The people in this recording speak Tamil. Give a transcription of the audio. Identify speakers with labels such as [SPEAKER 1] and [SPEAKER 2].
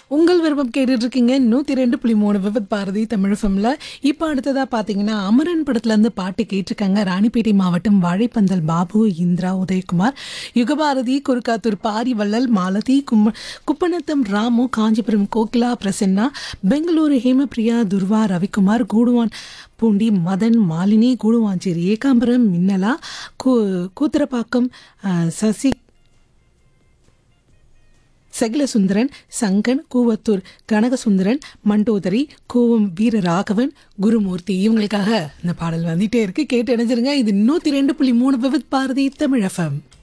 [SPEAKER 1] உங்கள் விருப்பம் கேட்டுட்டு இருக்கீங்க நூற்றி ரெண்டு புள்ளி மூணு விபத் பாரதி தமிழ் ஃபிலிமில் இப்போ அடுத்ததாக பார்த்தீங்கன்னா அமரன் படத்துலேருந்து பாட்டு கேட்டிருக்காங்க ராணிப்பேட்டை மாவட்டம் வாழைப்பந்தல் பாபு இந்திரா உதயகுமார் யுகபாரதி குறுக்காத்தூர் பாரிவள்ளல் மாலதி கும்ம குப்பநத்தம் ராமு காஞ்சிபுரம் கோகிலா பிரசன்னா பெங்களூரு ஹேமபிரியா துர்வா ரவிக்குமார் கூடுவான் பூண்டி மதன் மாலினி கூடுவாஞ்சேரி ஏகாம்பரம் மின்னலா கூ கூத்திரப்பாக்கம் அஹ், சசி செகிலசுந்தரன் சங்கன் கூவத்தூர் கனகசுந்தரன் மண்டோதரி கூவம் வீரராகவன் குருமூர்த்தி இவங்களுக்காக இந்த பாடல் வந்துட்டே இருக்கு கேட்டு இணைஞ்சிருங்க இது நூத்தி ரெண்டு புள்ளி மூணு விவித் பாரதி தமிழ் எஃப்எம்